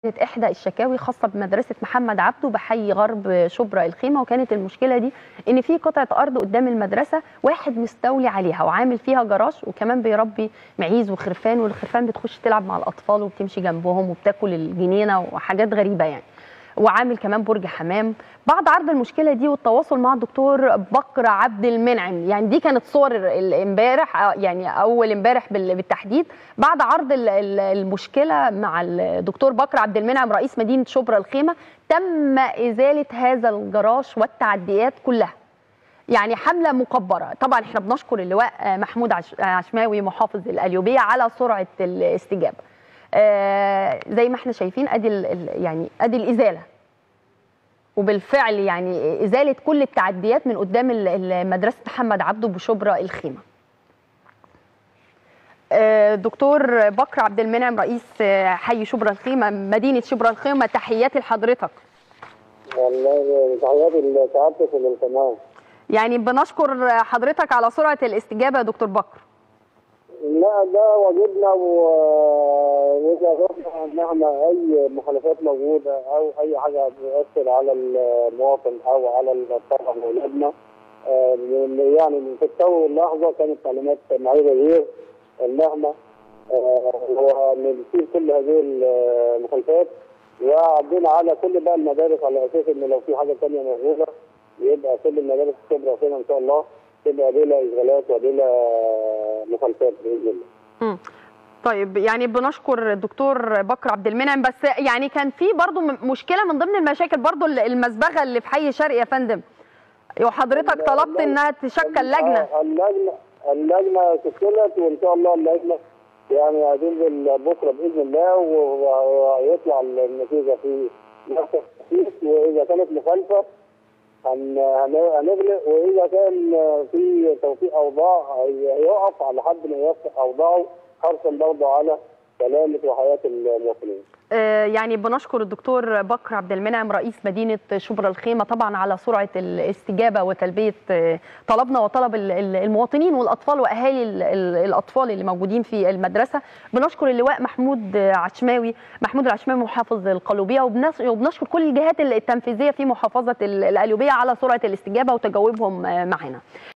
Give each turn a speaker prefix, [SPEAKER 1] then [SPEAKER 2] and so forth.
[SPEAKER 1] كانت احدى الشكاوي خاصه بمدرسه محمد عبده بحي غرب شبرا الخيمه وكانت المشكله دي ان في قطعه ارض قدام المدرسه واحد مستولي عليها وعامل فيها جراج وكمان بيربي معيز وخرفان والخرفان بتخش تلعب مع الاطفال وبتمشي جنبهم وبتاكل الجنينه وحاجات غريبه يعني وعامل كمان برج حمام بعد عرض المشكله دي والتواصل مع الدكتور بكر عبد المنعم يعني دي كانت صور ال- امبارح يعني اول امبارح بال- بالتحديد بعد عرض ال- ال- المشكله مع الدكتور بكر عبد المنعم رئيس مدينه شبرا الخيمه تم ازاله هذا الجراج والتعديات كلها يعني حمله مكبره طبعا احنا بنشكر اللواء محمود عش- عشماوي محافظ القليوبيه على سرعه الاستجابه آه، زي ما احنا شايفين ادي ال- ال- يعني ادي الازاله وبالفعل يعني ازاله كل التعديات من قدام ال- ال- مدرسه محمد عبده بشبرا الخيمه آه، دكتور بكر عبد المنعم رئيس آه، حي شبرا الخيمه مدينه شبرا الخيمه تحياتي لحضرتك
[SPEAKER 2] والله تحياتي لسعادتك وللقناه
[SPEAKER 1] يعني بنشكر حضرتك على سرعه الاستجابه يا دكتور بكر
[SPEAKER 2] لا ده واجبنا و- واذا شفنا ان احنا اي مخالفات موجوده او اي حاجه بتاثر على المواطن او على الطلبه واولادنا آه، من- يعني من في التو اللحظه كانت تعليمات معالي الوزير ان احنا آه، نشيل كل هذه المخالفات وعدينا على كل بقى المدارس على اساس ان لو في حاجه ثانيه موجوده يبقى كل المدارس الكبرى فينا ان شاء الله تبقى بلا اشغالات وبلا مخالفات باذن الله.
[SPEAKER 1] مم. طيب يعني بنشكر الدكتور بكر عبد المنعم بس يعني كان في برضو م- مشكله من ضمن المشاكل برضو ال- المسبغه اللي في حي شرقي يا فندم وحضرتك طلبت انها تشكل لجنه
[SPEAKER 2] آه، اللجنه اللجنه شكلت وان شاء الله اللجنه يعني هتنزل بكره باذن الله و- وهيطلع النتيجه في نفس التخطيط واذا كانت مخالفه هن- هن- هنغلق واذا كان في توفيق اوضاع هي- هيقف على حد ما يوفق اوضاعه حرصا برضه على سلامه وحياه المواطنين.
[SPEAKER 1] آه، يعني بنشكر الدكتور بكر عبد المنعم رئيس مدينه شبرا الخيمه طبعا على سرعه الاستجابه وتلبيه آه، طلبنا وطلب ال- ال- المواطنين والاطفال واهالي ال- ال- الاطفال اللي موجودين في المدرسه بنشكر اللواء محمود عشماوي محمود العشماوي محافظ القلوبيه وبنس- وبنشكر كل الجهات التنفيذيه في محافظه ال- القليوبيه على سرعه الاستجابه وتجاوبهم آه، معنا